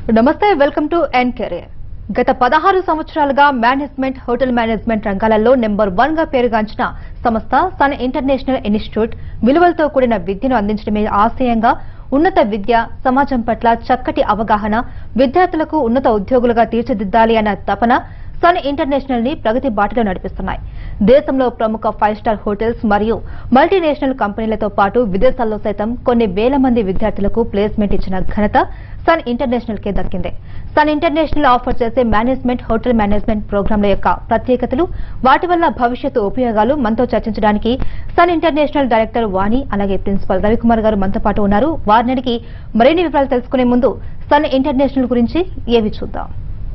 నమస్తే welcome to N career గత పదహారు సంవత్సరాలుగా మేనేజ్మెంట్ హోటల్ మేనేజ్మెంట్ రంగాలలో నెంబర్ వన్ గా పేరుగాంచిన సంస్థ సన్ ఇంటర్నేషనల్ ఇన్స్టిట్యూట్ విలువలతో కూడిన విద్యను అందించడమే ఆశయంగా ఉన్నత విద్య సమాజం పట్ల చక్కటి అవగాహన విద్యార్థులకు ఉన్నత ఉద్యోగులుగా తీర్చిదిద్దాలి అన్న తపన సన్ ఇంటర్నేషనల్ ని ప్రగతి బాటలో నడిపిస్తున్నాయి దేశంలో ప్రముఖ ఫైవ్ స్టార్ హోటల్స్ మరియు మల్టీనేషనల్ కంపెనీలతో పాటు విదేశాల్లో సైతం కొన్ని వేల మంది విద్యార్థులకు ప్లేస్మెంట్ ఇచ్చిన ఘనత సన్ ఇంటర్నేషనల్ కే దక్కింది సన్ ఇంటర్నేషనల్ ఆఫర్ చేసే మేనేజ్మెంట్ హోటల్ మేనేజ్మెంట్ ప్రోగ్రాంల యొక్క ప్రత్యేకతలు వాటి వల్ల భవిష్యత్తు ఉపయోగాలు మనతో చర్చించడానికి సన్ ఇంటర్నేషనల్ డైరెక్టర్ వాణి అలాగే ప్రిన్సిపల్ రవికుమార్ గారు మనతో పాటు ఉన్నారు వారిని అడిగి మరిన్ని వివరాలు తెలుసుకునే ముందు సన్ ఇంటర్నేషనల్ గురించి ఏవి చూద్దాం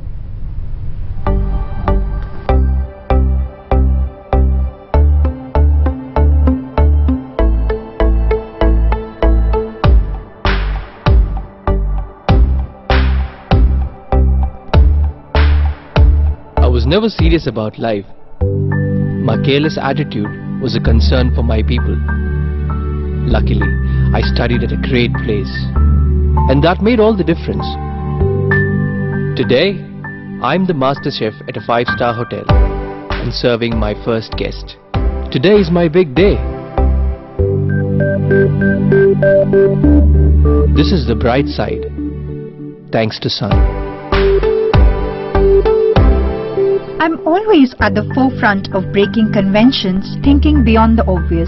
I was never serious about life. My careless attitude was a concern for my people. Luckily, I studied at a great place, and that made all the difference. Today, I'm the master chef at a five star hotel and serving my first guest. Today is my big day. This is the bright side. Thanks to Sun. I'm always at the forefront of breaking conventions, thinking beyond the obvious.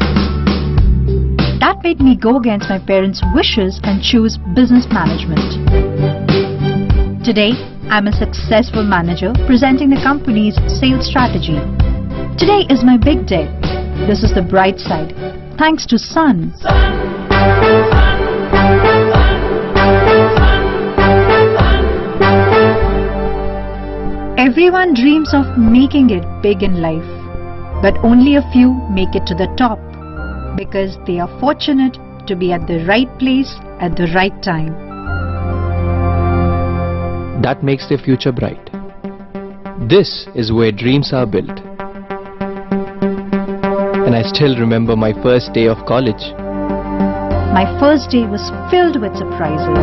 That made me go against my parents' wishes and choose business management. Today, I'm a successful manager presenting the company's sales strategy. Today is my big day. This is the bright side. Thanks to Sun. Everyone dreams of making it big in life, but only a few make it to the top because they are fortunate to be at the right place at the right time. that makes their future bright. This is where dreams are built. And I still remember my first day of college. My first day was filled with surprises.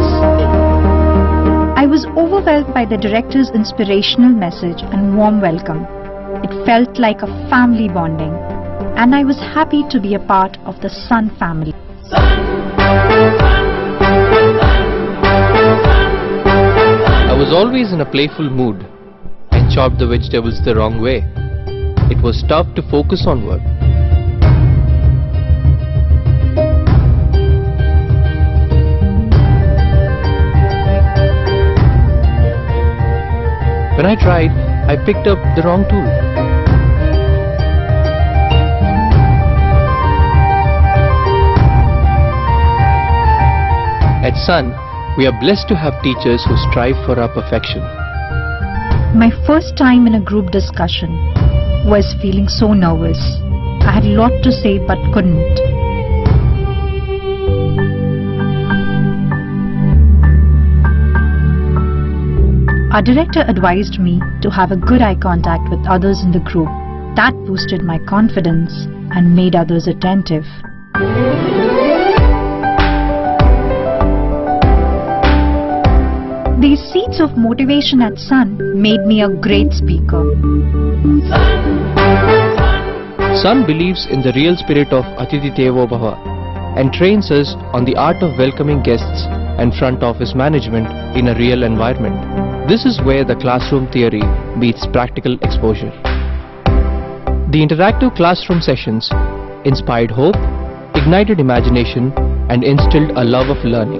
I was overwhelmed by the director's inspirational message and warm welcome. It felt like a family bonding, and I was happy to be a part of the Sun family. I was always in a playful mood and chopped the vegetables the wrong way. It was tough to focus on work. When I tried, I picked up the wrong tool. At Sun, we are blessed to have teachers who strive for our perfection. My first time in a group discussion was feeling so nervous. I had a lot to say but couldn't. Our director advised me to have a good eye contact with others in the group. That boosted my confidence and made others attentive. These seeds of motivation at Sun made me a great speaker. Sun believes in the real spirit of Atiti Devo Bhava and trains us on the art of welcoming guests and front office management in a real environment. This is where the classroom theory meets practical exposure. The interactive classroom sessions inspired hope, ignited imagination, and instilled a love of learning.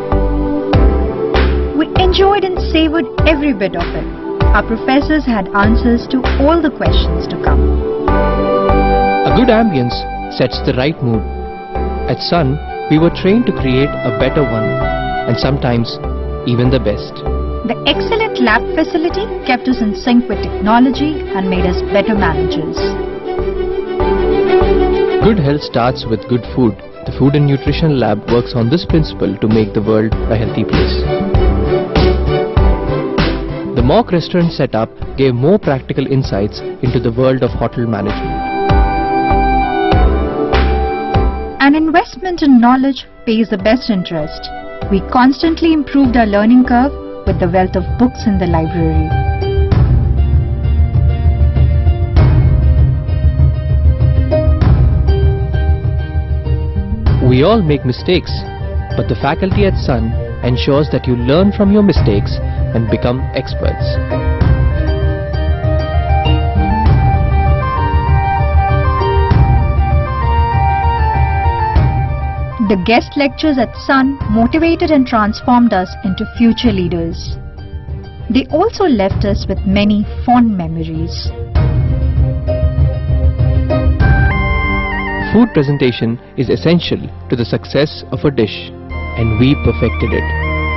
We enjoyed and savored every bit of it. Our professors had answers to all the questions to come. A good ambience sets the right mood. At Sun, we were trained to create a better one, and sometimes even the best. The excellent lab facility kept us in sync with technology and made us better managers. Good health starts with good food. The Food and Nutrition Lab works on this principle to make the world a healthy place. The mock restaurant setup gave more practical insights into the world of hotel management. An investment in knowledge pays the best interest. We constantly improved our learning curve with the wealth of books in the library. We all make mistakes, but the faculty at Sun ensures that you learn from your mistakes and become experts. The guest lectures at Sun motivated and transformed us into future leaders. They also left us with many fond memories. Food presentation is essential to the success of a dish, and we perfected it.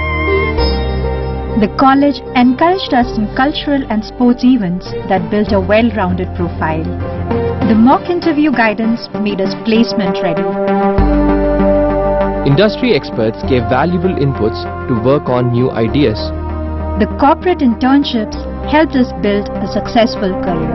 The college encouraged us in cultural and sports events that built a well-rounded profile. The mock interview guidance made us placement ready. Industry experts gave valuable inputs to work on new ideas. The corporate internships helped us build a successful career.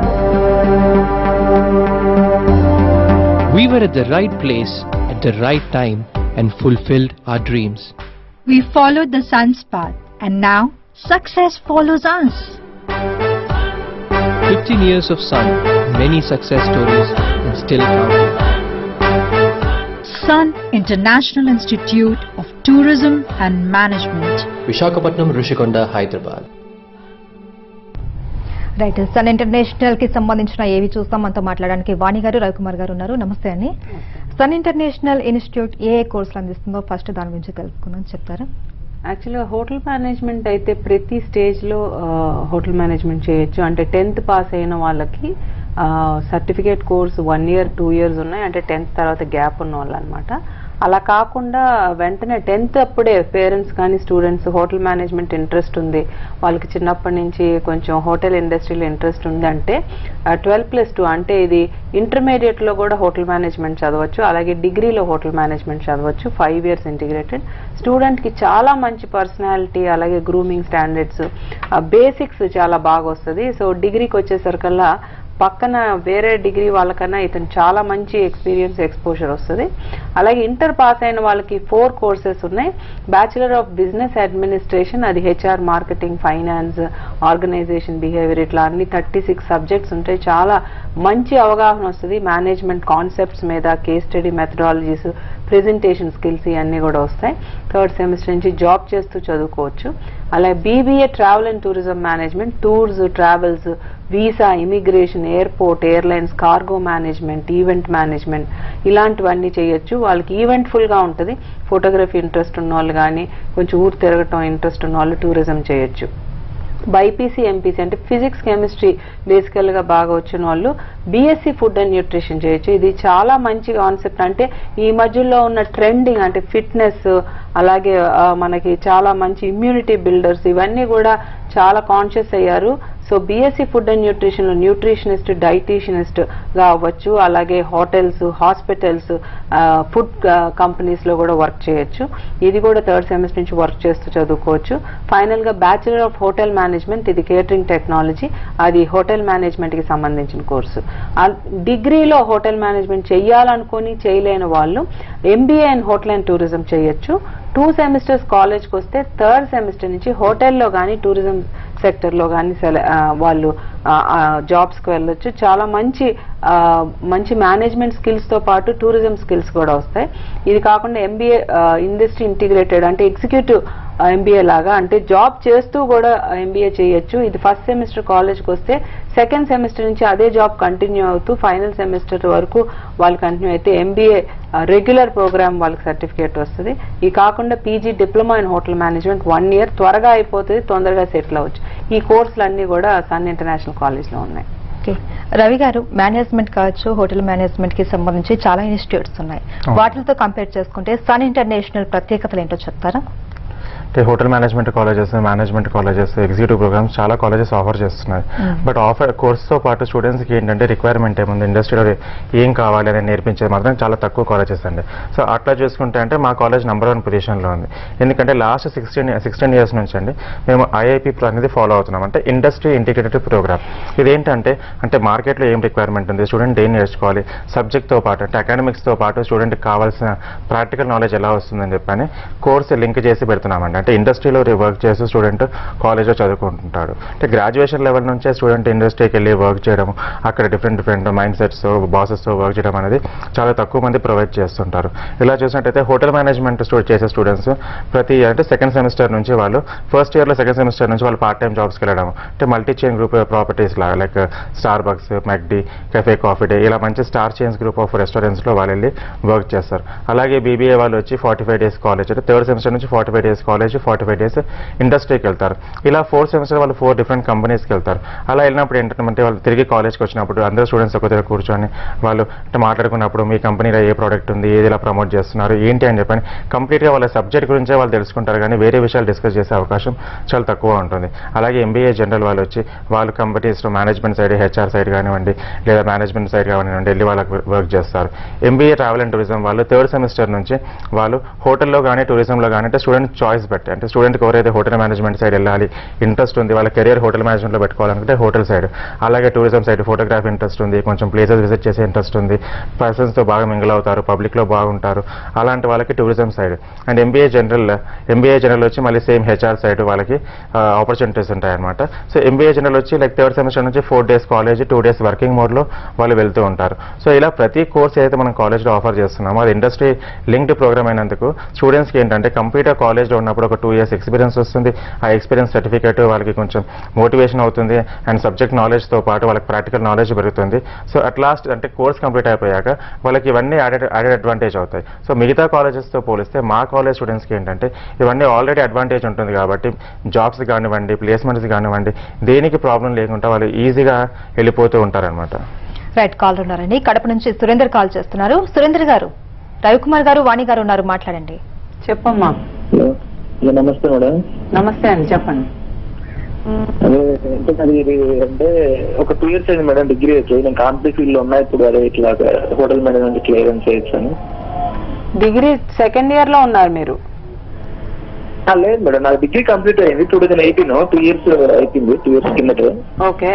We were at the right place at the right time and fulfilled our dreams. We followed the sun's path and now success follows us. 15 years of Sun, many success stories, and still counting. Sun International Institute of Tourism and Management. Vishakhapatnam, Rishikonda, Hyderabad. Right Sun International కి సంబంధించిన ఏవి చూస్తాం మనతో మాట్లాడడానికి వాణి గారు రవికుమార్ గారు ఉన్నారు నమస్తే అండి సన్ ఇంటర్నేషనల్ ఇన్స్టిట్యూట్ ఏ ఏ కోర్సులు అందిస్తుందో ఫస్ట్ దాని గురించి తెలుసుకుందాం చెప్తారా యాక్చువల్గా హోటల్ మేనేజ్మెంట్ అయితే ప్రతి స్టేజ్లో హోటల్ మేనేజ్మెంట్ చేయొచ్చు అంటే టెన్త్ పాస్ అయిన వాళ్ళకి certificate course one year two years ఉన్నాయి అంటే టెన్త్ తర్వాత గ్యాప్ ఉన్న వాళ్ళు అనమాట అలా కాకుండా వెంటనే టెన్త్ అప్పుడే పేరెంట్స్ కానీ స్టూడెంట్స్ హోటల్ మేనేజ్మెంట్ ఇంట్రెస్ట్ ఉంది వాళ్ళకి చిన్నప్పటి నుంచి కొంచెం హోటల్ ఇండస్ట్రీలో ఇంట్రెస్ట్ ఉంది అంటే ట్వెల్వ్ ప్లస్ టూ అంటే ఇది ఇంటర్మీడియట్లో కూడా హోటల్ మేనేజ్మెంట్ చదవచ్చు అలాగే డిగ్రీలో హోటల్ మేనేజ్మెంట్ చదవచ్చు ఫైవ్ ఇయర్స్ ఇంటిగ్రేటెడ్ స్టూడెంట్కి చాలా మంచి పర్సనాలిటీ అలాగే గ్రూమింగ్ స్టాండర్డ్స్ బేసిక్స్ చాలా బాగా వస్తుంది సో డిగ్రీకి వచ్చేసరికల్లా పక్కన వేరే డిగ్రీ వాళ్ళకన్నా ఇతను చాలా మంచి ఎక్స్పీరియన్స్ ఎక్స్పోజర్ వస్తుంది అలాగే ఇంటర్ పాస్ అయిన వాళ్ళకి ఫోర్ కోర్సెస్ ఉన్నాయి బ్యాచిలర్ ఆఫ్ బిజినెస్ అడ్మినిస్ట్రేషన్ అది HR marketing finance organisation behaviour ఇట్లా అన్ని థర్టీ సిక్స్ సబ్జెక్ట్స్ ఉంటాయి చాలా మంచి అవగాహన వస్తుంది మేనేజ్మెంట్ కాన్సెప్ట్స్ మీద case study methodologies presentation skills ఇవన్నీ కూడా వస్తాయి థర్డ్ సెమిస్టర్ నుంచి జాబ్ చేస్తూ చదువుకోవచ్చు అలాగే BBA travel and tourism management tours travels visa immigration airport airlines cargo management event management ఇలాంటివన్నీ చేయొచ్చు వాళ్ళకి ఈవెంట్ఫుల్ గా ఉంటుంది ఫోటోగ్రఫీ ఇంట్రెస్ట్ ఉన్న వాళ్ళు కానీ కొంచెం ఊరు తిరగటం ఇంట్రెస్ట్ ఉన్న వాళ్ళు టూరిజం చేయొచ్చు బైపీసీ ఎంపీసీ అంటే ఫిజిక్స్ కెమిస్ట్రీ బేసికల్ గా బాగా వచ్చిన వాళ్ళు బీఎస్సీ ఫుడ్ అండ్ న్యూట్రిషన్ చేయొచ్చు ఇది చాలా మంచి కాన్సెప్ట్ అంటే ఈ మధ్యలో ఉన్న ట్రెండింగ్ అంటే ఫిట్నెస్ అలాగే ఆ, మనకి చాలా మంచి ఇమ్యూనిటీ బిల్డర్స్ ఇవన్నీ కూడా చాలా కాన్షియస్ అయ్యారు so BSc food and nutrition లో న్యూట్రిషనిస్ట్ డైటీషియనిస్ట్ గా అవ్వచ్చు అలాగే హోటల్స్ హాస్పిటల్స్ ఫుడ్ కంపెనీస్ లో కూడా వర్క్ చేయొచ్చు ఇది కూడా థర్డ్ సెమిస్టర్ నుంచి వర్క్ చేస్తూ చదువుకోవచ్చు ఫైనల్ గా బ్యాచిలర్ ఆఫ్ హోటల్ మేనేజ్మెంట్ ఇది కేటరింగ్ టెక్నాలజీ అది హోటల్ మేనేజ్మెంట్ కి సంబంధించిన కోర్సు డిగ్రీలో హోటల్ మేనేజ్మెంట్ చెయ్యాలనుకొని చేయలేని వాళ్ళు MBA and hotel and tourism చేయొచ్చు టూ సెమిస్టర్స్ కాలేజ్కి వస్తే థర్డ్ సెమిస్టర్ నుంచి హోటల్లో కానీ టూరిజం సెక్టర్లో కానీ సెల ఆ, వాళ్ళు జాబ్స్కి వెళ్ళొచ్చు చాలా మంచి ఆ, మంచి మేనేజ్మెంట్ స్కిల్స్తో పాటు టూరిజం స్కిల్స్ కూడా వస్తాయి ఇది కాకుండా ఎంబీఏ ఇండస్ట్రీ ఇంటిగ్రేటెడ్ అంటే ఎగ్జిక్యూటివ్ ఎంబీఏ లాగా అంటే జాబ్ చేస్తూ కూడా ఎంబీఏ చేయొచ్చు ఇది ఫస్ట్ సెమిస్టర్ కాలేజ్కి వస్తే సెకండ్ సెమిస్టర్ నుంచి అదే జాబ్ కంటిన్యూ అవుతూ ఫైనల్ సెమిస్టర్ వరకు వాళ్ళు కంటిన్యూ అయితే ఎంబీఏ రెగ్యులర్ ప్రోగ్రామ్ వాళ్ళకి సర్టిఫికేట్ వస్తుంది ఇది కాకుండా PG diploma in hotel management one year త్వరగా అయిపోతుంది తొందరగా సెటిల్ అవ్వచ్చు ఈ కోర్సులన్నీ కూడా సన్ ఇంటర్నేషనల్ కాలేజ్లో ఉన్నాయి ఓకే రవి గారు మేనేజ్మెంట్ కావచ్చు హోటల్ మేనేజ్మెంట్ కి సంబంధించి చాలా ఇన్స్టిట్యూట్స్ ఉన్నాయి అవును. వాటితో కంపేర్ చేసుకుంటే సన్ ఇంటర్నేషనల్ ప్రత్యేకతలు ఏంటో చెప్తారా అంటే hotel management colleges management colleges executive programmes చాలా కాలేజెస్ ఆఫర్ చేస్తున్నాయి బట్ ఆఫర్ కోర్స్తో పాటు స్టూడెంట్స్కి ఏంటంటే రిక్వైర్మెంట్ ఏముంది ఇండస్ట్రీలో ఏం కావాలి అని నేర్పించేది మాత్రం చాలా తక్కువ కాలేజెస్ అండి సో అట్లా చూసుకుంటే అంటే మా కాలేజ్ నెంబర్ వన్ పొజిషన్లో ఉంది ఎందుకంటే లాస్ట్ సిక్స్టీన్ సిక్స్టీన్ ఇయర్స్ నుంచి అండి మేము ఐఐపి అనేది ఫాలో అవుతున్నాం అంటే ఇండస్ట్రీ ఇంటిగ్రేటెడ్ ప్రోగ్రామ్ ఇదేంటంటే అంటే మార్కెట్లో ఏం రిక్వైర్మెంట్ ఉంది స్టూడెంట్ ఏం నేర్చుకోవాలి సబ్జెక్ట్తో పాటు అంటే అకాడమిక్స్తో పాటు స్టూడెంట్కి కావాల్సిన ప్రాక్టికల్ నాలెడ్జ్ ఎలా వస్తుందని చెప్పని కోర్స్ లింక్ చేసి పెడుతున్నామండి అంటే ఇండస్ట్రీలో వర్క్ చేస్తూ స్టూడెంట్ కాలేజ్లో చదువుకుంటుంటాడు అంటే గ్రాడ్యుయేషన్ లెవెల్ నుంచే స్టూడెంట్ ఇండస్ట్రీకి వెళ్ళి వర్క్ చేయడం అక్కడ డిఫరెంట్ డిఫరెంట్ మైండ్ సెట్స్ బాసెస్తో వర్క్ చేయడం అనేది చాలా తక్కువ మంది ప్రొవైడ్ చేస్తుంటారు ఇలా చూసినట్టయితే హోటల్ మేనేజ్మెంట్ స్టూ చేసే స్టూడెంట్స్ ప్రతి అంటే సెకండ్ సెమిస్టర్ నుంచి వాళ్ళు ఫస్ట్ ఇయర్లో సెకండ్ సెమిస్టర్ నుంచి వాళ్ళు పార్ట్ టైం జాబ్స్కి వెళ్ళడం అంటే మల్టీ చైన్ గ్రూప్ ప్రాపర్టీస్ లాగా like Starbucks McD Cafe Coffee Day ఇలా మంచి స్టార్ చైన్స్ గ్రూప్ ఆఫ్ రెస్టారెంట్స్లో వాళ్ళు వెళ్ళి వర్క్ చేస్తారు అలాగే బీబీఏ వాళ్ళు వచ్చి ఫార్టీ ఫైవ్ డేస్ కాలేజ్ అంటే థర్డ్ సెమిస్టర్ నుంచి forty five days college forty five days ఇండస్ట్రీకి వెళ్తారు ఇలా ఫోర్త్ సెమిస్టర్ వాళ్ళు ఫోర్ డిఫరెంట్ కంపెనీస్కి వెళ్తారు అలా వెళ్ళినప్పుడు ఏంటంటే వాళ్ళు తిరిగి కాలేజ్కి వచ్చినప్పుడు అందరూ స్టూడెంట్స్ ఒక దగ్గర కూర్చొని వాళ్ళు అంటే మాట్లాడుకున్నప్పుడు మీ కంపెనీలో ఏ ప్రోడక్ట్ ఉంది ఏది ఇలా ప్రమోట్ చేస్తున్నారు ఏంటి అని చెప్పని కంప్లీట్గా వాళ్ళ సబ్జెక్ట్ గురించే వాళ్ళు తెలుసుకుంటారు కానీ వేరే విషయాలు డిస్కస్ చేసే అవకాశం చాలా తక్కువ ఉంటుంది అలాగే ఎంబీఏ జనరల్ వాళ్ళు వచ్చి వాళ్ళు కంపెనీస్లో మేనేజ్మెంట్ సైడ్ హెచ్ఆర్ సైడ్ కానివ్వండి లేదా మేనేజ్మెంట్ సైడ్ కానివ్వండి వెళ్ళి వాళ్ళకి వర్క్ చేస్తారు ఎంబీఏ ట్రావెల్ అండ్ టూరిజం వాళ్ళు థర్డ్ సెమిస్టర్ నుంచి వాళ్ళు హోటల్లో కానీ టూరిజంలో కానీ అంటే స్టూడెంట్ చాయిస్ బట్టి అంటే స్టూడెంట్కి ఎవరైతే హోటల్ మేనేజ్మెంట్ సైడ్ వెళ్ళాలి ఇంట్రెస్ట్ ఉంది వాళ్ళ కెరియర్ హోటల్ మేనేజ్మెంట్లో పెట్టుకోవాలనుకుంటే హోటల్ సైడ్ అలాగే టూరిజం సైడ్ ఫోటోగ్రఫీ ఇంట్రెస్ట్ ఉంది కొంచెం ప్లేసెస్ విజిట్ చేసే ఇంట్రెస్ట్ ఉంది పర్సన్స్తో బాగా మింగిల్ అవుతారు పబ్లిక్లో బాగుంటారు అలాంటి వాళ్ళకి tourism side and MBA general MBA general వచ్చి మళ్ళీ సేమ్ హెచ్ఆర్ సైడ్ వాళ్ళకి ఆపర్చునిటీస్ ఉంటాయి అనమాట సో ఎంబీఏ జనరల్ వచ్చి లైక్ థర్డ్ సెమిస్టర్ నుంచి four days college two days working మోడ్లో వాళ్ళు వెళ్తూ ఉంటారు సో ఇలా ప్రతి కోర్స్ ఏదైతే మనం కాలేజ్లో ఆఫర్ చేస్తున్నామో అది ఇండస్ట్రీ లింక్డ్ ప్రోగ్రామ్ అయినందుకు స్టూడెంట్స్కి ఏంటంటే కంప్లీట్గా కాలేజ్లో ఉన్నప్పుడు ఒక టూ ఇయర్స్ ఎక్స్పీరియన్స్ వస్తుంది ఆ ఎక్స్పీరియన్స్ సర్టిఫికేట్ వాళ్ళకి కొంచెం మోటివేషన్ అవుతుంది అండ్ సబ్జెక్ట్ నాలెడ్జ్తో పాటు వాళ్ళకి ప్రాక్టికల్ నాలెడ్జ్ పెరుగుతుంది సో అట్ లాస్ట్ అంటే కోర్స్ కంప్లీట్ అయిపోయాక వాళ్ళకి ఇవన్నీ యాడెడ్ యాడెడ్ అడ్వాంటేజ్ అవుతాయి సో మిగతా కాలేజెస్తో పోలిస్తే మా కాలేజ్ స్టూడెంట్స్కి ఏంటంటే ఇవన్నీ ఆల్రెడీ అడ్వాంటేజ్ ఉంటుంది కాబట్టి జాబ్స్ కానివ్వండి ప్లేస్మెంట్స్ కానివ్వండి దేనికి ప్రాబ్లం లేకుండా వాళ్ళు ఈజీగా వెళ్ళిపోతూ ఉంటారనమాట రైట్ కాల్ ఉన్నారండి కడప నుంచి సురేందర్ కాల్ చేస్తున్నారు సురేందర్ గారు రవికుమార్ గారు వాణి గారు ఉన్నారు మాట్లాడండి చెప్పమ్మా హలో హలో నమస్తే మేడం నమస్తే అండి చెప్పండి అదే అంటే అది ఇది అంటే ఒక టూ ఇయర్స్ అయింది మేడం డిగ్రీ వచ్చి నేను కాంపిటేటివ్ ఫీల్డ్ లో ఉన్నా ఇప్పుడు అదే ఇట్లా హోటల్ మేనేజ్మెంట్ క్లియరెన్స్ చేయొచ్చు అని డిగ్రీ సెకండ్ ఇయర్ లో ఉన్నారు మీరు ఆ, లేదు మేడం నాకు డిగ్రీ కంప్లీట్ అయింది two thousand eighteen two years అయిపోయింది టూ ఇయర్స్ కిందట ఓకే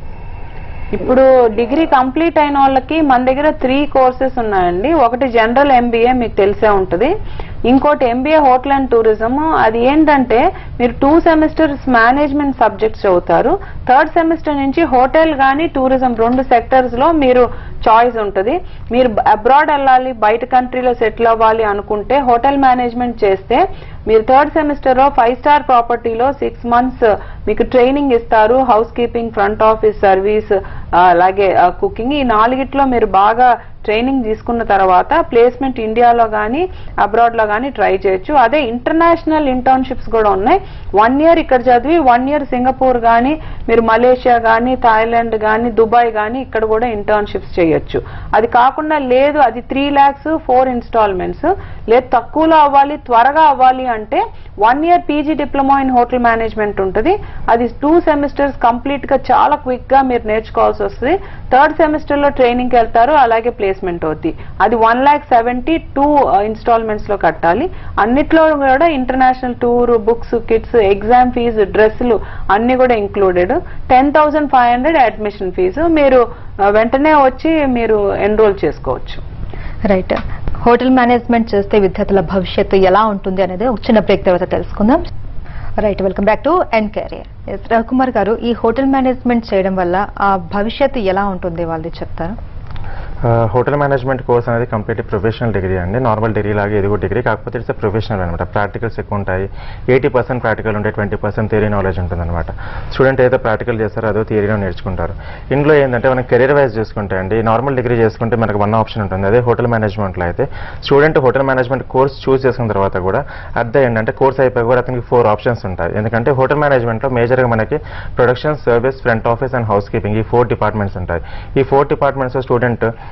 ఇప్పుడు డిగ్రీ కంప్లీట్ అయిన వాళ్ళకి మన దగ్గర త్రీ కోర్సెస్ ఉన్నాయండి ఒకటి జనరల్ ఎంబీఏ మీకు తెలిసే ఉంటుంది ఇంకోటి ఎంబీఏ హోటల్ అండ్ టూరిజం అది ఏంటంటే మీరు టూ సెమిస్టర్స్ మేనేజ్మెంట్ సబ్జెక్ట్స్ చదువుతారు థర్డ్ సెమిస్టర్ నుంచి హోటల్ కానీ టూరిజం రెండు సెక్టర్స్ లో మీరు చాయిస్ ఉంటుంది మీరు అబ్రాడ్ వెళ్ళాలి బయట కంట్రీలో సెటిల్ అవ్వాలి అనుకుంటే హోటల్ మేనేజ్మెంట్ చేస్తే మీరు థర్డ్ సెమిస్టర్ లో ఫైవ్ స్టార్ ప్రాపర్టీలో సిక్స్ మంత్స్ మీకు ట్రైనింగ్ ఇస్తారు housekeeping front office service అలాగే కుకింగ్ ఈ నాలుగిట్లో మీరు బాగా ట్రైనింగ్ తీసుకున్న తర్వాత ప్లేస్మెంట్ ఇండియాలో కానీ అబ్రాడ్ లో కానీ ట్రై చేయొచ్చు అదే ఇంటర్నేషనల్ ఇంటర్న్షిప్స్ కూడా ఉన్నాయి వన్ ఇయర్ ఇక్కడ చదివి వన్ ఇయర్ సింగపూర్ కానీ మీరు మలేషియా కానీ థాయిలాండ్ కానీ దుబాయ్ కానీ ఇక్కడ కూడా ఇంటర్న్షిప్స్ చేయొచ్చు అది కాకుండా లేదు అది త్రీ ల్యాక్స్ ఫోర్ ఇన్స్టాల్మెంట్స్ లేదు తక్కువలో అవ్వాలి త్వరగా అవ్వాలి అంటే one year PG diploma in hotel management ఉంటుంది అది టూ సెమిస్టర్స్ కంప్లీట్ గా చాలా క్విక్ గా మీరు నేర్చుకోవాల్సి వస్తుంది థర్డ్ సెమిస్టర్ లో ట్రైనింగ్ వెళ్తారు అలాగే ప్లేస్మెంట్ అవుద్ది అది one lakh seventy two installments లో కట్టాలి అన్నిట్లో కూడా international tour books kits exam fee డ్రెస్సులు అన్ని కూడా included ten thousand five hundred admission fee మీరు ఆ, వెంటనే వచ్చి మీరు ఎన్రోల్ చేసుకోవచ్చు రైట్ హోటల్ మేనేజ్మెంట్ చేస్తే విద్యార్థుల భవిష్యత్తు ఎలా ఉంటుంది అనేది ఒక చిన్న బ్రేక్ తర్వాత తెలుసుకుందాం right welcome back to N career S Ravikumar గారు ఈ హోటల్ మేనేజ్మెంట్ చేయడం వల్ల ఆ భవిష్యత్తు ఎలా ఉంటుంది వాళ్ళది చెప్తారా హోటల్ మేనేజ్మెంట్ కోర్స్ అనేది కంప్లీట్ ప్రొఫెషనల్ డిగ్రీ అండి నార్మల్ డిగ్రీ లాగా ఇది కూడా డిగ్రీ కాకపోతే ఇట్స్ ప్రొఫెషనల్ అనమాట ప్రాక్టికల్స్ ఎక్కువ ఉంటాయి ఎయిటీ పర్సెంట్ ప్రాక్టికల్ ఉంటే ట్వంటీ పర్సెంట్ థియరీ నాలెడ్జ్ ఉంటుంది అనమాట స్టూడెంట్ ఏదో ప్రాక్టికల్ చేస్తారో అదో థియరీలో నేర్చుకుంటారు ఇందులో ఏంటంటే మనం కెరీర్ వైజ్ చూసుకుంటే అండి నార్మల్ డిగ్రీ చేసుకుంటే మనకు వన్ ఆప్షన్ ఉంటుంది అదే హోటల్ మేనేజ్మెంట్లో అయితే student hotel management course choose చేసుకున్న తర్వాత కూడా అట్ ద ఎండ్ అంటే కోర్స్ అయిపోయి కూడా అతనికి ఫోర్ ఆప్షన్స్ ఉంటాయి ఎందుకంటే హోటల్ మేనేజ్మెంట్లో మేజర్గా మనకి production service front office and housekeeping ఈ ఫోర్ డిపార్ట్మెంట్స్ ఉంటాయి ఈ four departments student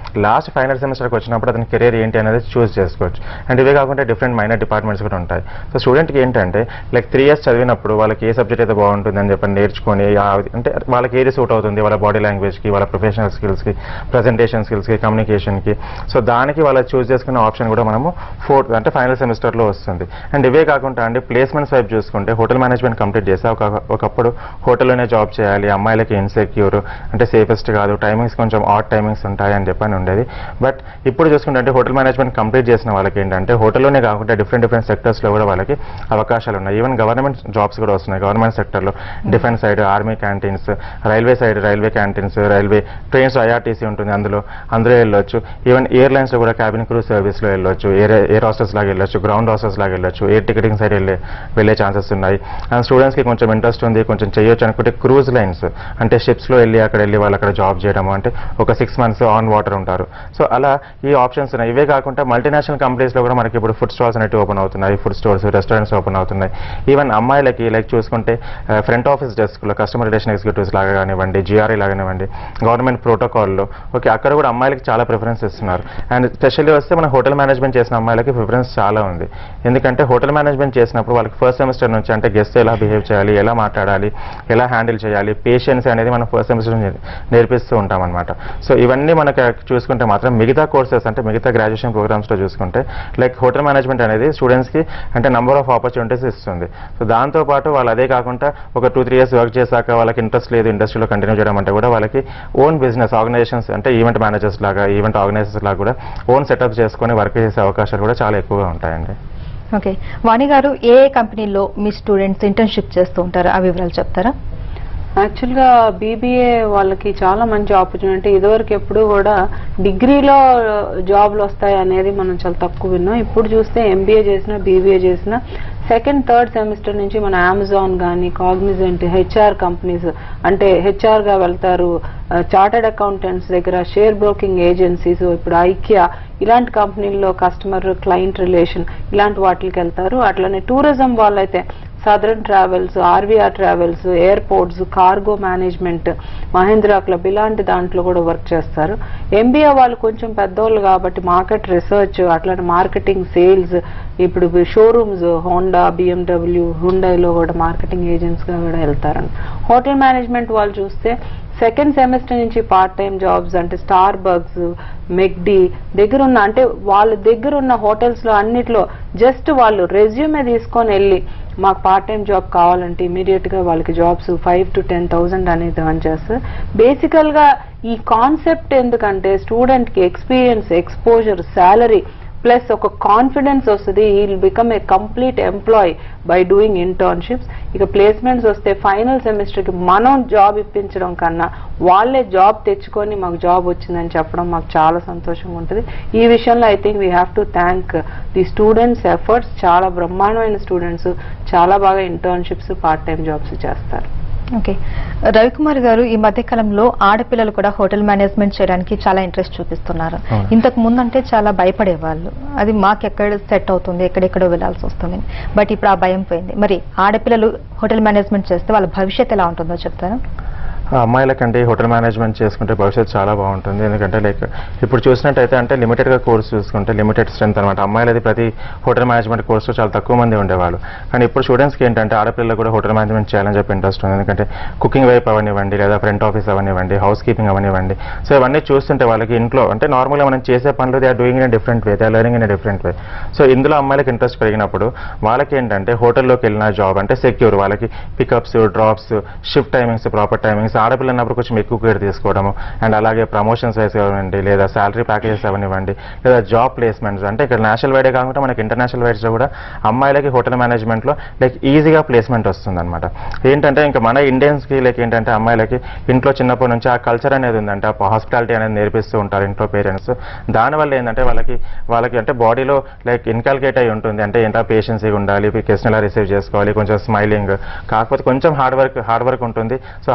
last final సెమిస్టర్కి వచ్చినప్పుడు అతని కెరీర్ ఏంటి అనేది చూస్ చేసుకోవచ్చు అండ్ ఇవే కాకుండా డిఫరెంట్ మైనర్ డిపార్ట్మెంట్స్ కూడా ఉంటాయి సో స్టూడెంట్కి ఏంటంటే లైక్ త్రీ ఇయర్స్ చదివినప్పుడు వాళ్ళకి ఏ సబ్జెక్ట్ అయితే బాగుంటుంది అని చెప్పి నేర్చుకొని ఆ- అంటే వాళ్ళకి ఏది సూట్ అవుతుంది వాళ్ళ బాడీ లాంగ్వేజ్కి వాళ్ళ ప్రొఫెషనల్ స్కిల్స్కి ప్రజెంటేషన్ స్కిల్స్కి కమ్యూనికేషన్కి సో దానికి వాళ్ళు చూస్ చేసుకునే ఆప్షన్ కూడా మనము ఫోర్త్ అంటే ఫైనల్ సెమిస్టర్లో వస్తుంది అండ్ ఇవే కాకుండా అండి ప్లేస్మెంట్స్ వైపు చూసుకుంటే హోటల్ మేనేజ్మెంట్ కంప్లీట్ చేస్తే ఒక ఒకప్పుడు హోటల్లోనే జాబ్ చేయాలి అమ్మాయిలకి ఇన్సెక్యూర్ అంటే సేఫెస్ట్ కాదు టైమింగ్స్ కొంచెం ఆడ్ టైమింగ్స్ ఉంటాయి అని చెప్పని ఉండేది బట్ ఇప్పుడు చూసుకుంటే అంటే హోటల్ మేనేజ్మెంట్ కంప్లీట్ చేసిన వాళ్ళకి ఏంటంటే హోటల్లోనే కాకుండా డిఫరెంట్ డిఫరెంట్ సెక్టర్స్లో కూడా వాళ్ళకి అవకాశాలు ఉన్నాయి ఈవెన్ గవర్నమెంట్ జాబ్స్ కూడా వస్తున్నాయి గవర్నమెంట్ సెక్టర్లో defence side army canteens railway side railway canteens railway trains IRTC ఉంటుంది అందులో అందులో వెళ్ళొచ్చు ఈవెన్ ఎయిర్లైన్స్లో కూడా క్యాబిన్ క్రూ సర్వీస్లో వెళ్ళొచ్చు ఎయిర్ ఎయిర్ హాస్టల్స్ లాగా వెళ్ళొచ్చు గ్రౌండ్ హాస్టల్స్ లాగా వెళ్ళొచ్చు ఎయిర్ టికెటింగ్ సైడ్ వెళ్ళే వెళ్ళే ఛాన్సెస్ ఉన్నాయి అండ్ స్టూడెంట్స్కి కొంచెం ఇంట్రెస్ట్ ఉంది కొంచెం చేయొచ్చు అనుకుంటే క్రూజ్ లైన్స్ అంటే షిప్స్లో వెళ్ళి అక్కడ వెళ్ళి వాళ్ళు అక్కడ జాబ్ చేయడము అంటే ఒక సిక్స్ మంత్స్ ఆన్ వాటర్ ఉంటారు సో అలా ఈ ఆప్షన్స్ ఉన్నాయి ఇవే కాకుండా మల్టీనేషనల్ కంపెనీస్లో కూడా మనకి ఇప్పుడు ఫుడ్ స్టాల్స్ అనేవి ఓపెన్ అవుతున్నాయి ఫుడ్ స్టోర్స్ రెస్టారెంట్స్ ఓపెన్ అవుతున్నాయి ఈవెన్ అమ్మాయిలకి లైక్ చూసుకుంటే ఫ్రంట్ ఆఫీస్ డెస్క్లో కస్టమర్ రిలేషన్ ఎగ్జిక్యూటివ్స్ లాగా కానివ్వండి జిఆర్ఈ లాగానివ్వండి గవర్నమెంట్ ప్రోటోకాల్లో ఓకే అక్కడ కూడా అమ్మాయిలకి చాలా ప్రిఫరెన్స్ ఇస్తున్నారు అండ్ స్పెషల్లీ వస్తే మన హోటల్ మేనేజ్మెంట్ చేసిన అమ్మాయిలకి ప్రిఫరెన్స్ చాలా ఉంది ఎందుకంటే హోటల్ మేనేజ్మెంట్ చేసినప్పుడు వాళ్ళకి ఫస్ట్ సెమిస్టర్ నుంచి అంటే గెస్ట్ ఎలా బిహేవ్ చేయాలి ఎలా మాట్లాడాలి ఎలా హ్యాండిల్ చేయాలి పేషెన్స్ అనేది మనం ఫస్ట్ సెమిస్టర్ నేర్పిస్తూ ఉంటాం అనమాట సో ఇవన్నీ మనకి చూసుకుంటే మాత్రం మిగతా కోర్సెస్ అంటే మిగతా గ్రాడ్యుయేషన్ ప్రోగ్రామ్స్లో చూసుకుంటే లైక్ హోటల్ మేనేజ్మెంట్ అనేది స్టూడెంట్స్కి అంటే నెంబర్ ఆఫ్ ఆపర్చునిటీస్ ఇస్తుంది సో దాంతోపాటు వాళ్ళు అదే కాకుండా ఒక టూ త్రీ ఇయర్స్ వర్క్ చేశాక వాళ్ళకి ఇంట్రెస్ట్ లేదు ఇండస్ట్రీలో కంటిన్యూ చేయడం అంటే కూడా వాళ్ళకి ఓన్ బిజినెస్ ఆర్గనైజేషన్స్ అంటే ఈవెంట్ మేనేజర్స్ లాగా ఈవెంట్ ఆర్గనైజర్స్ లాగా కూడా ఓన్ సెటప్ చేసుకొని వర్క్ చేసే అవకాశాలు కూడా చాలా ఎక్కువగా ఉంటాయండి ఓకే వాణి గారు ఏ ఏ కంపెనీలో మీ స్టూడెంట్స్ ఇంటర్న్షిప్ చేస్తూ ఉంటారు ఆ వివరాలు చెప్తారా యాక్చువల్గా బీబీఏ వాళ్ళకి చాలా మంచి ఆపర్చునిటీ ఇదివరకు ఎప్పుడు కూడా డిగ్రీలో జాబ్లు వస్తాయి అనేది మనం చాలా తక్కువ విన్నాం ఇప్పుడు చూస్తే ఎంబీఏ చేసిన బీబీఏ చేసిన సెకండ్ థర్డ్ సెమిస్టర్ నుంచి మన అమెజాన్ కానీ కాగ్నిజెంట్ హెచ్ఆర్ కంపెనీస్ అంటే హెచ్ఆర్ గా వెళ్తారు చార్టెడ్ అకౌంటెంట్స్ దగ్గర షేర్ బ్రోకింగ్ ఏజెన్సీస్ ఇప్పుడు ఐకియా ఇలాంటి కంపెనీల్లో కస్టమర్ క్లయింట్ రిలేషన్ ఇలాంటి వాటికి వెళ్తారు అట్లనే టూరిజం వాళ్ళైతే Southern Travels RVR Travels airports cargo management Mahindra club ఇలాంటి దాంట్లో కూడా వర్క్ చేస్తారు ఎంబీఏ వాళ్ళు కొంచెం పెద్దోళ్ళు కాబట్టి మార్కెట్ రీసెర్చ్ అట్లానే మార్కెటింగ్ సేల్స్ ఇప్పుడు షోరూమ్స్ హోండా బిఎండబ్ల్యూ హుండైలో కూడా మార్కెటింగ్ ఏజెంట్స్ గా కూడా వెళ్తారు హోటల్ మేనేజ్మెంట్ వాళ్ళు చూస్తే సెకండ్ సెమిస్టర్ నుంచి పార్ట్ టైం జాబ్స్ అంటే స్టార్ బగ్స్ మెక్డీ దగ్గర ఉన్న అంటే వాళ్ళ దగ్గర ఉన్న హోటల్స్ లో అన్నిట్లో జస్ట్ వాళ్ళు రెజ్యూమే తీసుకొని వెళ్ళి మాకు పార్ట్ టైం జాబ్ కావాలంటే ఇమీడియట్ గా వాళ్ళకి jobs five to ten thousand అనేది రన్ చేస్తారు బేసికల్ గా ఈ కాన్సెప్ట్ ఎందుకంటే స్టూడెంట్ కి ఎక్స్పీరియన్స్ ఎక్స్పోజర్ శాలరీ ప్లస్ ఒక కాన్ఫిడెన్స్ వస్తుంది ఈ become a complete employee by doing internships ఇక ప్లేస్మెంట్స్ వస్తే ఫైనల్ సెమిస్టర్ కి మనం జాబ్ ఇప్పించడం కన్నా వాళ్ళే జాబ్ తెచ్చుకొని మాకు జాబ్ వచ్చిందని చెప్పడం మాకు చాలా సంతోషంగా ఉంటుంది ఈ విషయంలో I think we have to thank the students efforts చాలా బ్రహ్మాండమైన స్టూడెంట్స్ చాలా బాగా ఇంటర్న్షిప్స్ పార్ట్ టైం జాబ్స్ చేస్తారు ఓకే రవికుమార్ గారు ఈ మధ్య కాలంలో ఆడపిల్లలు కూడా హోటల్ మేనేజ్మెంట్ చేయడానికి చాలా ఇంట్రెస్ట్ చూపిస్తున్నారు అవును. ఇంతకు ముందు అంటే చాలా భయపడేవాళ్ళు అది మాకు ఎక్కడ సెట్ అవుతుంది ఎక్కడెక్కడో వెళ్ళాల్సి వస్తుంది బట్ ఇప్పుడు ఆ భయం పోయింది మరి ఆడపిల్లలు హోటల్ మేనేజ్మెంట్ చేస్తే వాళ్ళ భవిష్యత్ ఎలా ఉంటుందో చెప్తారా ఆ అమ్మాయిలకంటే హోటల్ మేనేజ్మెంట్ చేసుకుంటే భవిష్యత్తు చాలా బాగుంటుంది ఎందుకంటే లైక్ ఇప్పుడు చూసినట్టయితే అంటే లిమిటెడ్గా కోర్స్ చూసుకుంటే లిమిటెడ్ స్ట్రెంత్ అనమాట అమ్మాయిలది ప్రతి హోటల్ మేనేజ్మెంట్ కోర్సు చాలా తక్కువ మంది ఉండేవాళ్ళు కానీ ఇప్పుడు స్టూడెంట్స్కి ఏంటంటే ఆడపిల్లలు కూడా హోటల్ మేనేజ్మెంట్ చేయాలని చెప్పి ఇంట్రెస్ట్ ఉంది ఎందుకంటే కుకింగ్ వైపు అవనివ్వండి లేదా ఫ్రంట్ ఆఫీస్ అవనివ్వండి హౌస్ కీపింగ్ అవనివ్వండి సో ఇవన్నీ చూస్తుంటే వాళ్ళకి ఇంట్లో అంటే నార్మల్గా మనం చేసే పనులు they are doing in different way they are learning in different way so ఇందులో అమ్మాయిలకి ఇంట్రెస్ట్ పెరిగినప్పుడు వాళ్ళకి ఏంటంటే హోటల్లోకి వెళ్ళిన జాబ్ అంటే సెక్యూర్ వాళ్ళకి pickups drops shift timings proper timings ఆడపిల్ల ఉన్నప్పుడు కొంచెం ఎక్కువ కేర్ తీసుకోవడము అండ్ అలాగే ప్రమోషన్స్ వైస్ కానివ్వండి లేదా శాలరీ ప్యాకేజెస్ అవనివ్వండి లేదా జాబ్ ప్లేస్మెంట్స్ అంటే ఇక్కడ నేషనల్ వైడే కాకుండా మనకి ఇంటర్నేషనల్ వైడ్స్లో కూడా అమ్మాయిలకి హోటల్ మేనేజ్మెంట్లో లైక్ ఈజీగా ప్లేస్మెంట్ వస్తుంది అనమాట ఏంటంటే ఇంకా మన ఇండియన్స్కి లైక్ ఏంటంటే అమ్మాయిలకి ఇంట్లో చిన్నప్పటి నుంచి ఆ కల్చర్ అనేది ఉందంటే ఆ హాస్పిటాలిటీ అనేది నేర్పిస్తూ ఉంటారు ఇంట్లో పేరెంట్స్ దానివల్ల ఏంటంటే వాళ్ళకి వాళ్ళకి అంటే బాడీలో లైక్ ఇన్కాల్కేట్ అయి ఉంటుంది అంటే ఎంత పేషెన్సీగా ఉండాలి కెస్ట్ ఎలా రిసీవ్ చేసుకోవాలి కొంచెం స్మైలింగ్ కాకపోతే కొంచెం హార్డ్ వర్క్ హార్డ్ వర్క్ ఉంటుంది so hard working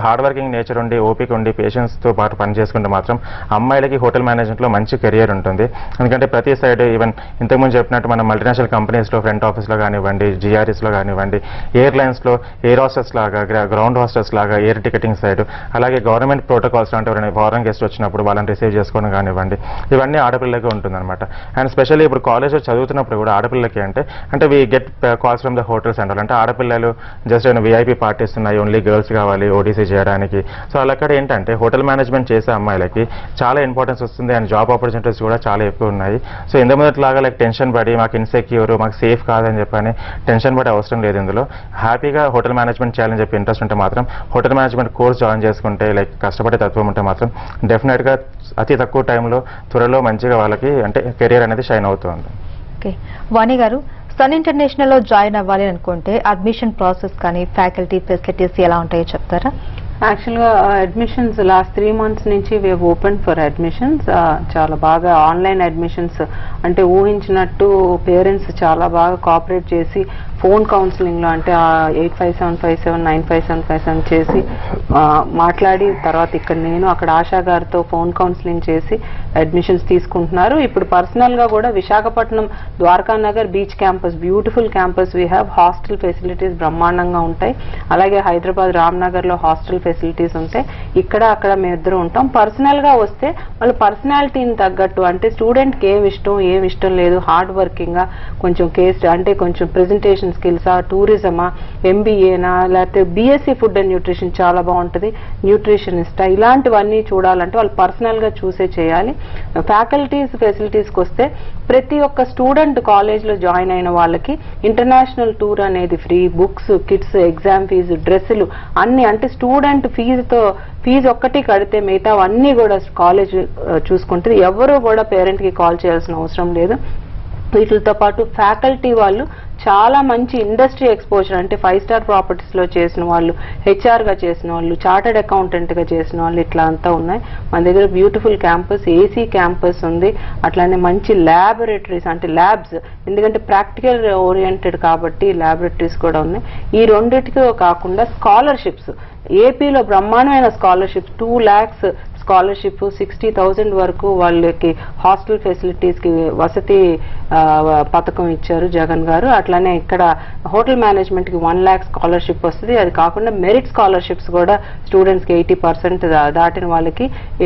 caring nature ఉండి ఓపిక ఉండి పేషెన్స్ తో పాటు పని చేసుకుంటే మాత్రం అమ్మాయిలకి హోటల్ మేనేజ్మెంట్ లో మంచి కెరియర్ ఉంటుంది ఎందుకంటే ప్రతి సైడ్ ఈవెన్ ఇంతకుముందు చెప్పినట్టు మన మల్టీనేషనల్ కంపెనీస్ లో ఫ్రంట్ ఆఫీస్ లో కానివ్వండి జిఆర్ఎస్ లో కానివ్వండి ఎయిర్లైన్స్ లో ఎయిర్ హాస్టల్స్ లాగా గ్రౌండ్ హాస్టల్స్ లాగా ఎయిర్ టికెటింగ్ సైడ్ అలాగే గవర్నమెంట్ ప్రోటోకాల్స్ అంటే ఎవరైనా ఫారెన్ గెస్ట్ వచ్చినప్పుడు వాళ్ళని రిసీవ్ చేసుకోవడం కానివ్వండి ఇవన్నీ ఆడపిల్లలకి ఉంటుందన్నమాట అండ్ స్పెషల్లీ ఇప్పుడు కాలేజ్లో చదువుతున్నప్పుడు కూడా ఆడపిల్లలకి అంటే అంటే we get calls from the hotels and అంటే ఆడపిల్లలు జస్ట్ విఐపి పార్టీస్ ఉన్నాయి ఓన్లీ గర్ల్స్ కావాలి ఓటీసీ చేయడానికి సో అలా అక్కడ ఏంటంటే హోటల్ మేనేజ్మెంట్ చేసే అమ్మాయిలకి చాలా ఇంపార్టెన్స్ వస్తుంది అండ్ జాబ్ ఆపర్చునిటీస్ కూడా చాలా ఎక్కువ ఉన్నాయి సో ఇంత లాగా లైక్ టెన్షన్ పడి మాకు ఇన్సెక్యూర్ మాకు సేఫ్ కాదని చెప్పని టెన్షన్ పడే అవసరం లేదు ఇందులో హ్యాపీగా హోటల్ మేనేజ్మెంట్ చేయాలని చెప్పి ఇంట్రెస్ట్ ఉంటే మాత్రం హోటల్ మేనేజ్మెంట్ కోర్స్ జాయిన్ చేసుకుంటే లైక్ కష్టపడే తత్వం ఉంటే మాత్రం డెఫినెట్గా అతి తక్కువ టైంలో త్వరలో మంచిగా వాళ్ళకి అంటే కెరియర్ అనేది షైన్ అవుతూ ఉంటుంది ఓకే వాణి గారు సన్ ఇంటర్నేషనల్ లో జాయిన్ అవ్వాలి అనుకుంటే అడ్మిషన్ ప్రాసెస్ కానీ ఫ్యాకల్టీ ఫెసిలిటీస్ ఎలా ఉంటాయో చెప్తారా యాక్చువల్గా అడ్మిషన్స్ లాస్ట్ త్రీ మంత్స్ నుంచి వేవ్ ఓపెన్ ఫర్ అడ్మిషన్స్ చాలా బాగా ఆన్లైన్ అడ్మిషన్స్ అంటే ఊహించినట్టు పేరెంట్స్ చాలా బాగా కోఆపరేట్ చేసి ఫోన్ కౌన్సిలింగ్లో అంటే eight five seven five seven nine five seven five seven చేసి ఆ, మాట్లాడి తర్వాత ఇక్కడ నేను అక్కడ ఆశా గారితో ఫోన్ కౌన్సిలింగ్ చేసి అడ్మిషన్స్ తీసుకుంటున్నారు ఇప్పుడు పర్సనల్గా కూడా Visakhapatnam Dwaraka Nagar beach campus beautiful campus we have hostel facilities బ్రహ్మాండంగా ఉంటాయి అలాగే హైదరాబాద్ రామ్నగర్లో హాస్టల్ ఫెసిలిటీస్ ఉంటాయి ఇక్కడ అక్కడ మేమిద్దరం ఉంటాం పర్సనల్గా వస్తే వాళ్ళ పర్సనాలిటీని తగ్గట్టు అంటే స్టూడెంట్కి ఏం ఇష్టం ఏం ఇష్టం లేదు హార్డ్ వర్కింగ్గా కొంచెం కేస్ అంటే కొంచెం ప్రెజెంటేషన్ స్కిల్సా టూరిజమా ఎంబీఏనా లేకపోతే బీఎస్సీ ఫుడ్ అండ్ న్యూట్రిషన్ చాలా బాగుంటుంది న్యూట్రిషనిస్టా ఇలాంటివన్నీ చూడాలంటే వాళ్ళు పర్సనల్గా చూసే చేయాలి ఫ్యాకల్టీస్ ఫెసిలిటీస్కి వస్తే ప్రతి ఒక్క స్టూడెంట్ కాలేజ్లో జాయిన్ అయిన వాళ్ళకి ఇంటర్నేషనల్ టూర్ అనేది free books kits exam fee డ్రెస్సులు అన్ని అంటే స్టూడెంట్ ఫీజుతో ఫీజు ఒక్కటి కడితే మిగతా అన్నీ కూడా కాలేజ్ చూసుకుంటుంది ఎవరు కూడా పేరెంట్కి కాల్ చేయాల్సిన అవసరం లేదు వీటితో పాటు ఫ్యాకల్టీ వాళ్ళు చాలా మంచి ఇండస్ట్రీ ఎక్స్పోజర్ అంటే ఫైవ్ స్టార్ ప్రాపర్టీస్ లో చేసిన వాళ్ళు హెచ్ఆర్ గా చేసిన వాళ్ళు చార్టెడ్ అకౌంటెంట్ గా చేసిన వాళ్ళు ఇట్లా అంతా ఉన్నాయి మన దగ్గర బ్యూటిఫుల్ క్యాంపస్ ఏసీ క్యాంపస్ ఉంది అట్లానే మంచి ల్యాబొరేటరీస్ అంటే ల్యాబ్స్ ఎందుకంటే ప్రాక్టికల్ ఓరియంటెడ్ కాబట్టి ల్యాబొరేటరీస్ కూడా ఉన్నాయి ఈ రెండిటికి కాకుండా స్కాలర్షిప్స్ ఏపీలో బ్రహ్మాండమైన scholarships two lakhs scholarship sixty thousand వరకు వాళ్ళకి హాస్టల్ ఫెసిలిటీస్ కి వసతి ఆ, పథకం ఇచ్చారు జగన్ గారు అట్లానే ఇక్కడ హోటల్ మేనేజ్మెంట్ కి వన్ ల్యాక్ స్కాలర్షిప్ వస్తుంది అది కాకుండా మెరిట్ స్కాలర్షిప్స్ కూడా స్టూడెంట్స్ కి ఎయిటీ పర్సెంట్ దాటిన వాళ్ళకి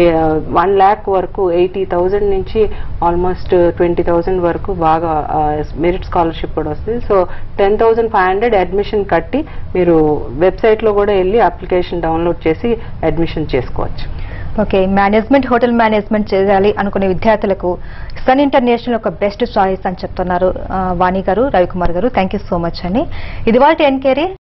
వన్ ల్యాక్ వరకు ఎయిటీ థౌజండ్ నుంచి ఆల్మోస్ట్ ట్వంటీ థౌజండ్ వరకు బాగా మెరిట్ స్కాలర్షిప్ కూడా వస్తుంది so ten thousand five hundred admission కట్టి మీరు వెబ్సైట్ లో కూడా వెళ్ళి అప్లికేషన్ డౌన్లోడ్ చేసి అడ్మిషన్ చేసుకోవచ్చు ఓకే మేనేజ్మెంట్ హోటల్ మేనేజ్మెంట్ చేయాలి అనుకునే విద్యార్థులకు సన్ ఇంటర్నేషనల్ ఒక బెస్ట్ చాయిస్ అని చెప్తున్నారు ఆ, వాణి గారు రవికుమార్ గారు థ్యాంక్ యూ సో మచ్ అండి ఇది వాళ్ళ ఎన్కేరీ